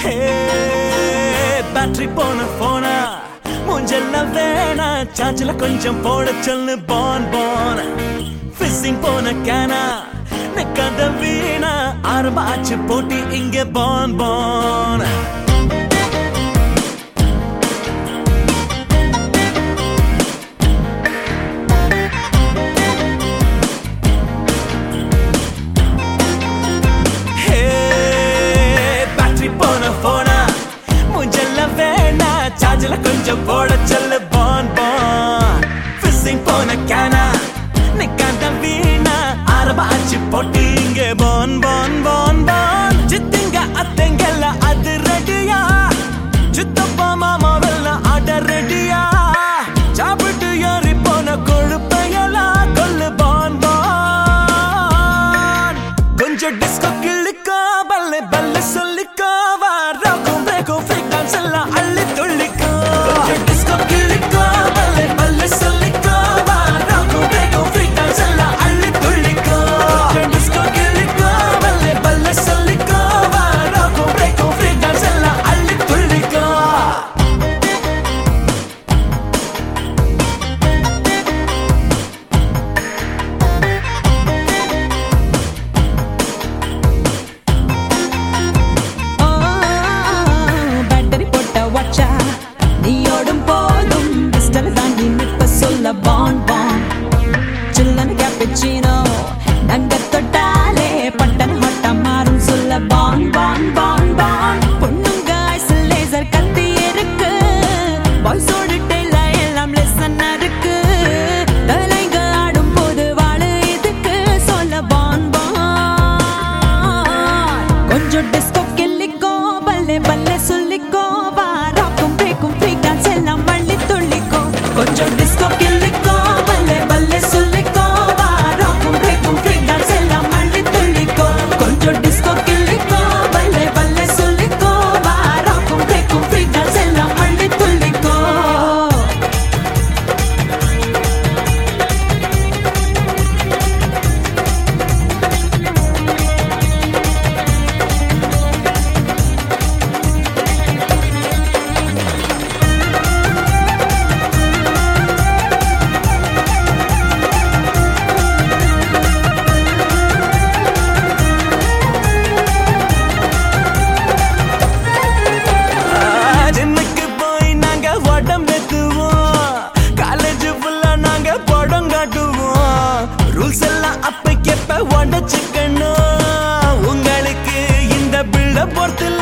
battery போன போனா மூஞ்செல்லாம் வேணா சார்ஜில் கொஞ்சம் போட சொல்லு பான் பான் ஃபிஷிங் போன கேனா நிக்காத வீணா ஆரம்ப ஆச்சு போட்டி இங்க பான் பான் பேட்டரி போன போனா மூஞ்செல்லாம் வேணா சார்ஜில் கொஞ்சம் போட சொல்லு பான் பான் ஃபிஷிங் போன கேனா நிக்காத வீணா ஆரம்ப ஆச்சு போட்டி இங்க பான் பான் பான் பான் சித்திங்க அத்தைங்கெல்லாம் அது ரெடியா சித்தப்பா மாமாவெல்லாம் ஆட ரெடியா சாப்பிட்டு ஏறி போன கொழுப்பையெல்லாம் கொல்லு பான் பான் கொஞ்சம் டிஸ்கோ கிள்ளிக்கோ பல்ல பல்ல சொல்லிக்கோ வாரோக்கும் பிரேக்கும் ஃப்ரீ டான்ஸ் எல்லாம் அள்ளி துள்ளிக்கோ கொஞ்சம் டிஸ்கோ கிள்ளிக்கோ பல்ல பல்ல சொல்லிக்கோ வாரோக்கும் பிரேக்கும் ஃப்ரீ டான்ஸ் எல்லாம் அள்ளி துள்ளிக்கோ கொஞ்சம் டிஸ்கோ கிள்ளிக்கோ பல்ல பல்ல சொல்லிக்கோ வாரோக்கும் பிரேக்கும் ஃப்ரீ டான்ஸ் எல்லாம் அள்ளி துள்ளிக்கோ ஆ, பேட்டரி போட்ட வாட்சா நீ ஓடும் போதும் பிஸ்டல் தாண்டி நிப்ப சொல்ல பான் பான் சில்லன கேப்பச்சினோ நங்க தொட்டாலே பட்டன் ஹாட்டா மாறும் சொல்ல பான் பான் பான் பான் பொண்ணுங்க ஐஸ் லேசர் கத்தி இருக்கு பாய்ஸோட டெய்ல எல்லாம் லெசன் இருக்கு தலைங்க ஆடும் போது வாழு இதுக்கு சொல்ல பான் பான் கொஞ்சம் டிஸ்கோ கிள்ளிக்கோ பல்லே பல்லே சொல்லிக்கோ வா ராக்கும் பேக்கும் ஃப்ரீ டான்ஸ் எல்லாம் வள்ளி துள்ளிக்கோ கொஞ்சம் டிஸ்கோ கிள்ளிக்கோ பல்லே பல்லே சொல்லிக்கோ வா ராக்கும் பேக்கும் ஃப்ரீ டான்ஸ் எல்லாம் வள்ளி துள்ளிக்கோ கொஞ்சம் டிஸ்கோ கிள்ளிக்கோ பல்லே பல்லே சொல்லிக்கோ வா ராக்கும் பேக்கும் ஃப்ரீ டான்ஸ் எல்லாம் வள்ளி துள்ளிக்கோ ஜிம்முக்கு போய் நாங்க உடம்பெத்துவோம் காலேஜ் ஃபுல்லா நாங்க படம் காட்டுவோம் ரூல்ஸ் எல்லாம் அப்ப எப்ப உடச்சுக்கணும் உங்களுக்கு இந்த பில்ட பொறுத்துல